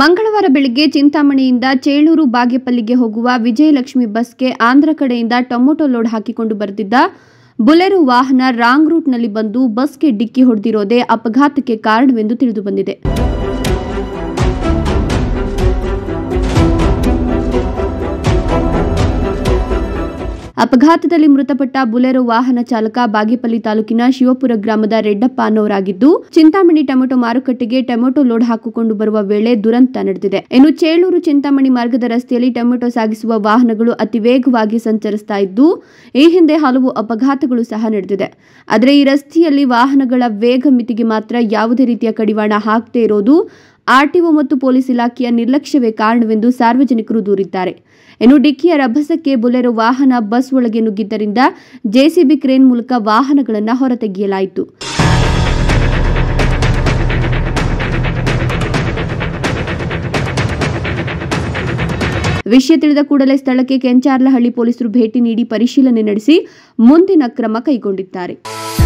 ಮಂಗಳವಾರ ಬೆಳಿಗ್ಗೆ ಚಿಂತಾಮಣಿಯಿಂದ ಚೇಳೂರು ಬಾಗೇಪಲ್ಲಿಗೆ ಹೋಗುವ ವಿಜಯಲಕ್ಷ್ಮಿ ಬಸ್ಗೆ ಆಂಧ್ರ ಕಡೆಯಿಂದ ಟೊಮೊಟೊ ಲೋಡ್ ಹಾಕಿಕೊಂಡು ಬರುತ್ತಿದ್ದ ಬುಲೆರೋ ವಾಹನ ರಾಂಗ್ ರೂಟ್ನಲ್ಲಿ ಬಂದು ಬಸ್ಗೆ ಡಿಕ್ಕಿ ಹೊಡೆದಿರೋದೇ ಅಪಘಾತಕ್ಕೆ ಕಾರಣವೆಂದು ತಿಳಿದುಬಂದಿದೆ ಅಪಘಾತದಲ್ಲಿ ಮೃತಪಟ್ಟ ಬುಲೆರೋ ವಾಹನ ಚಾಲಕ ಬಾಗೇಪಲ್ಲಿ ತಾಲೂಕಿನ ಶಿವಪುರ ಗ್ರಾಮದ ರೆಡ್ಡಪ್ಪ ಅನ್ನೋರಾಗಿದ್ದು ಚಿಂತಾಮಣಿ ಟೊಮೆಟೊ ಮಾರುಕಟ್ಟೆಗೆ ಟೊಮೆಟೊ ಲೋಡ್ ಹಾಕಿಕೊಂಡು ಬರುವ ವೇಳೆ ದುರಂತ ನಡೆದಿದೆ ಇನ್ನು ಚೇಳೂರು ಚಿಂತಾಮಣಿ ಮಾರ್ಗದ ರಸ್ತೆಯಲ್ಲಿ ಟೊಮೆಟೊ ಸಾಗಿಸುವ ವಾಹನಗಳು ಅತಿ ವೇಗವಾಗಿ ಸಂಚರಿಸ್ತಾ ಇದ್ದು ಈ ಹಿಂದೆ ಹಲವು ಅಪಘಾತಗಳು ಸಹ ನಡೆದಿದೆ ಆದರೆ ಈ ರಸ್ತೆಯಲ್ಲಿ ವಾಹನಗಳ ವೇಗ ಮಿತಿಗೆ ಮಾತ್ರ ಯಾವುದೇ ರೀತಿಯ ಕಡಿವಾಣ ಹಾಕದೇ ಇರೋದು ಆರ್ಟಿಒ ಮತ್ತು ಪೊಲೀಸ್ ಇಲಾಖೆಯ ನಿರ್ಲಕ್ಷ್ಯವೇ ಕಾರಣವೆಂದು ಸಾರ್ವಜನಿಕರು ದೂರಿದ್ದಾರೆ ಇನ್ನು ಡಿಕ್ಕಿಯ ರಭಸಕ್ಕೆ ಬುಲೆರೋ ವಾಹನ ಬಸ್ ಒಳಗೆ ನುಗ್ಗಿದ್ದರಿಂದ ಜೆಸಿಬಿ ಕ್ರೇನ್ ಮೂಲಕ ವಾಹನಗಳನ್ನು ಹೊರತೆಗೆಯಲಾಯಿತು ವಿಷಯ ತಿಳಿದ ಕೂಡಲೇ ಸ್ಥಳಕ್ಕೆ ಕೆಂಚಾರ್ಲಹಳ್ಳಿ ಪೊಲೀಸರು ಭೇಟಿ ನೀಡಿ ಪರಿಶೀಲನೆ ನಡೆಸಿ ಮುಂದಿನ ಕ್ರಮ ಕೈಗೊಂಡಿದ್ದಾರೆ